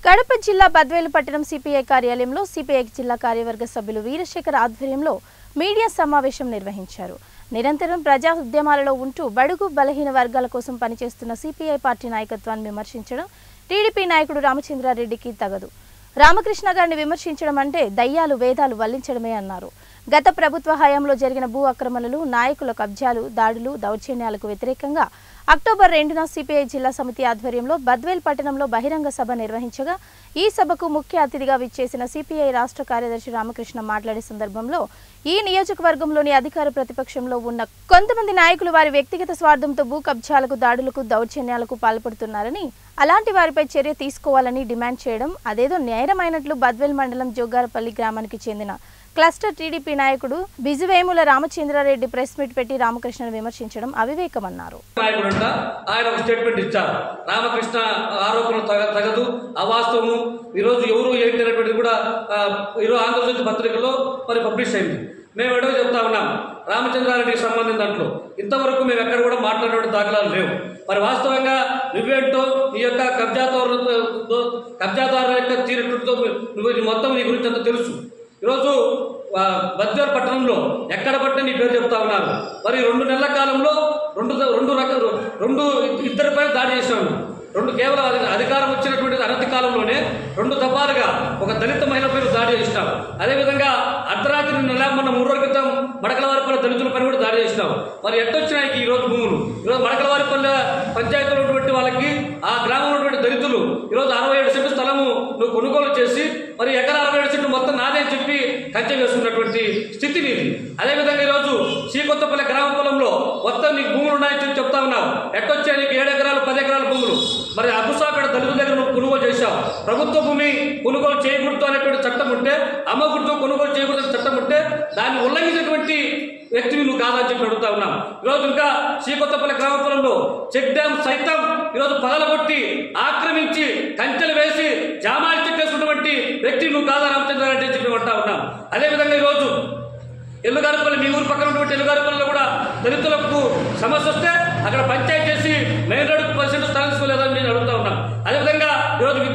కడప జిల్లా బద్వేలు పట్టణం సిపిఐ కార్యాలయంలో సిపిఐ జిల్లా కార్యవర్గ సభ్యులు వీరశేఖర్ ఆధ్వర్యంలో మీడియా సమావేశం నిర్వహించారు నిరంతరం ప్రజా ఉద్యమాలలో ఉంటూ బడుగు బలహీన వర్గాల కోసం పనిచేస్తున్న సిపిఐ పార్టీ నాయకత్వాన్ని విమర్శించడం టీడీపీ నాయకుడు రామచంద్రారెడ్డికి తగదు రామకృష్ణ గారిని విమర్శించడం అంటే దయ్యాలు వేదాలు వల్లించడమే అన్నారు గత ప్రభుత్వ హయాంలో జరిగిన భూ ఆక్రమణలు నాయకుల కబ్జాలు దాడులు దౌర్జన్యాలకు వ్యతిరేకంగా అక్టోబర్ రెండున సిపిఐ జిల్లా సమితి ఆధ్వర్యంలో బద్వేల్ పట్టణంలో బహిరంగ సభ నిర్వహించగా ఈ సభకు ముఖ్య అతిథిగా విచ్చేసిన సిపిఐ రాష్ట్ర కార్యదర్శి రామకృష్ణ మాట్లాడే సందర్భంలో ఈ నియోజకవర్గంలోని అధికార ప్రతిపక్షంలో ఉన్న కొంతమంది నాయకులు వారి వ్యక్తిగత స్వార్థంతో భూ కబ్జాలకు దాడులకు దౌర్జన్యాలకు పాల్పడుతున్నారని అలాంటి వారిపై చర్య తీసుకోవాలని డిమాండ్ చేయడం అదేదో నేరమైనట్లు బద్వేల్ మండలం జోగారపల్లి గ్రామానికి చెందిన క్లస్టర్ టీడీపీ నాయకుడు బిజువేముల రామచంద్రారెడ్డి ప్రెస్ మీట్ పెట్టి రామకృష్ణను విమర్శించడం అవివేకమన్నారు నాయకుడంట ఆయన ఒక స్టేట్మెంట్ ఇచ్చారు రామకృష్ణ ఆరోపణలు తగ తగదు అవాస్తవము ఈరోజు ఎవరు ఏంటి అనేటువంటిది కూడా ఆ, ఈరోజు ఆంధ్రజ్యోతి పత్రికలో మరి పబ్లిష్ అయింది మేము ఎడవ చెప్తా ఉన్నాం రామచంద్రారెడ్డికి సంబంధించిన దాంట్లో ఇంతవరకు మేము ఎక్కడ కూడా మాట్లాడినటువంటి దాఖలాలు లేవు మరి వాస్తవంగా నువ్వేంటో నీ యొక్క కబ్జాదారులతో కబ్జాదారుల యొక్క తీరుతో నువ్వు ఇది మొత్తం నీ గురించి అంత తెలుసు ఈరోజు ఆ, బద్వేల్ పట్టణంలో ఎక్కడ పట్టి నీ పేరు చెప్తా ఉన్నారు మరి రెండు నెలల కాలంలో రెండు రెండు రకాలు రెండు ఇద్దరిపై దాడి చేశాము రెండు కేవలం అధి- అధికారం వచ్చినటువంటి అనతి కాలంలోనే రెండు దఫాలుగా ఒక దళిత మహిళ పేరు దాడి చేసినాం అదేవిధంగా అర్ధరాత్రి నెల మొన్న మూడు రోజుల క్రితం మడకలవారిపల్లి దళితుల పైన కూడా దాడి చేసినాం మరి ఎట్టొచ్చినాయి ఈ రోజు భూములు ఈరోజు మడకలవారిపల్లి పంచాయతీలో ఉన్నటువంటి వాళ్ళకి ఆ గ్రామంలో ఉన్నటువంటి దళితులు ఈరోజు అరవై ఏడు సెంటు స్థలము నువ్వు కొనుగోలు చేసి మరి ఎకరా అరవై ఏడు సెంటు మొత్తం నాదే అని చెప్పి కంచె వేసుకున్నటువంటి స్థితి నీది అదేవిధంగా ఈరోజు శ్రీకొత్తపల్లి గ్రామ పొలంలో మొత్తం నీకు భూములు ఉన్నాయని చెప్పి చెప్తా ఉన్నావు ఎట్టొచ్చా నీకు ఏడు ఎకరాలు పది ఎకరాల భూములు మరి అబుసాపేట దళితుల దగ్గర నువ్వు కొనుగోలు చేశావు ప్రభుత్వ భూమి కొనుగోలు చేయకూడదు అనేటువంటి చట్టం ఉంటే అమ్మకూడదు కొనుగోలు చేయకూడదు అనే చట్టం ఉంటే దాన్ని ఉల్లంఘించినటువంటి వ్యక్తిని నువ్వు కాదని చెప్పి అడుగుతా ఉన్నాం ఈరోజు ఇంకా శ్రీకొత్తపల్లి గ్రామ పొలంలో చెక్ డ్యామ్ సైతం ఈరోజు పగలగొట్టి ఆక్రమించి కంచెలు వేసి జామాలు చెక్కేసుకున్నటువంటి వ్యక్తి నువ్వు కాదా రామచంద్రారెడ్డి అని చెప్పి అంటా ఉన్నాం అదేవిధంగా ఈరోజు ఎల్లుగారిపల్లి మీ ఊరు పక్కన ఉన్నటువంటి ఎల్లుగారిపల్లిలో కూడా దళితులకు సమస్య వస్తే అక్కడ పంచాయతీ చేసి మెయిన్ రోడ్డుకు పది సెంట్లు స్థలం తీసుకోలేదని నేను అడుగుతా ఉన్నాం అదేవిధంగా ఈరోజు